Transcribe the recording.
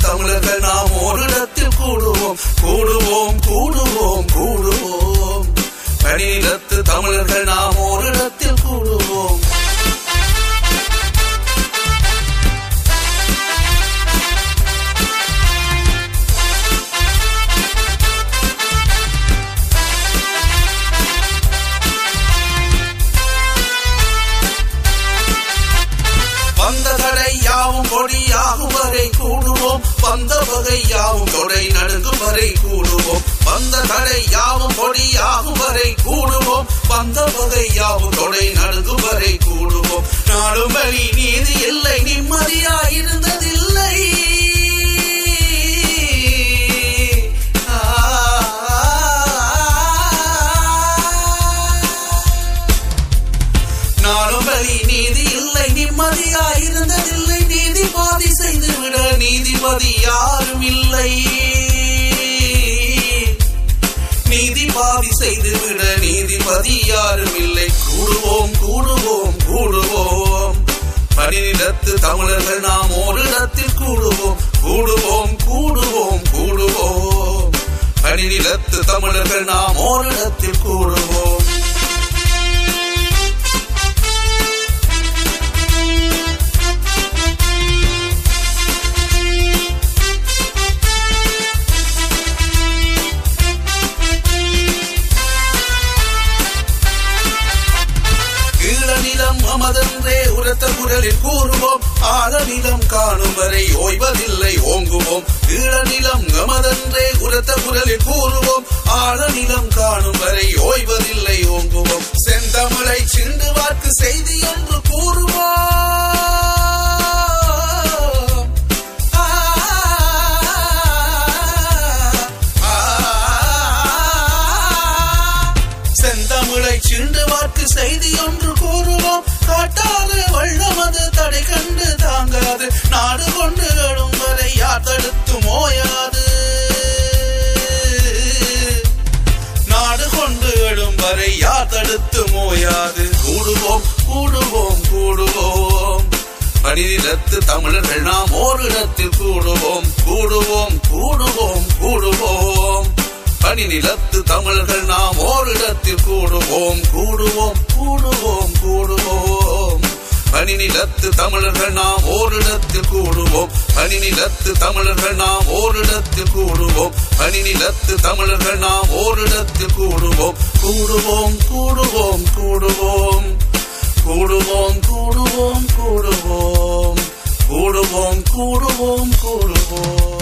தமிழர்கள் நாம் ஓரிடத்தில் கூடுவோம் கூடுவோம் கூடுவோம் கூடுவோம் பனிநிலத்து தமிழர்கள் நாம் ஓரிடத்தில் கூடுவோம் வந்த தடை யாவும் கொடியாகும் வரை கூடுவோம் வந்த வகை யாவும் தொடை நடுங்கும் வரை கூடுவோம் வந்த தடை யாவும் கொடியாகும் வரை கூடுவோம் வந்த வகை யாவும் தொடை நடுங்கும் வரை கூடுவோம் நாடும் வழி நீதி இல்லை நிம்மதியாயிருந்ததில்லை நானும் வழி நீதி இல்லை நிம்மதியாயிருந்ததில்லை நீதிபாதி செய்துவிட நீதிபதி யாரும் இல்லை நீதிபாதி செய்துவிட நீதிபதி யாரும் இல்லை கூடுவோம் கூடுவோம் கூடுவோம் பனிநிலத்து தமிழர்கள் நாம் ஓரிடத்தில் கூடுவோம் கூடுவோம் கூடுவோம் கூடுவோம் பனிநிலத்து தமிழர்கள் நாம் ஓரிடத்தில் கூடுவோம் ஈழநிலம் அமதன்றே உரத்த குரலில் கூறுவோம் ஆழநிலம் காணும் வரை ஓய்வதில்லை ஓங்குவோம் ஈழநிலம் அமதன்றே உரத்த குரலில் கூறுவோம் ஆழநிலம் காணும் வரை ஓய்வதில்லை ஓங்குவோம் செந்தமிழை சிண்டு வாக்கு செய்தி என்று கூறுவோம் ஆ, ஆ, செந்தமிழை சிண்டு வாக்கு செய்தி ஒன்று கூறுவோம் காட்டாது வள்ளமது தடை கண்டு தாங்காது நாடு கொண்டு எழும் வரை யார் தடுத்து மோயாது நாடு கொண்டு எழும் வரை யார் தடுத்து மோயாது கூடுவோம் கூடுவோம் கூடுவோம் பனிநிலத்து தமிழர்கள் நாம் ஓரிடத்தில் கூடுவோம் கூடுவோம் கூடுவோம் கூடுவோம் பனிநிலத்து தமிழர்கள் நாம் ஓரிடத்தில் கூடுவோம் கூடுவோம் கூடுவோம் கூடுவோம் பனிநிலத்து தமிழர்கள் நாம் ஓரிடத்தில் கூடுவோம் பனிநிலத்து தமிழர்கள் நாம் ஓரிடத்தில் கூடுவோம் பனிநிலத்து தமிழர்கள் நாம் ஓரிடத்தில் கூடுவோம் கூடுவோம் கூடுவோம் கூடுவோம் கூடுவோம் கூடுவோம் கூடுவோம் கூடுவோம் கூடுவோம் கூடுவோம்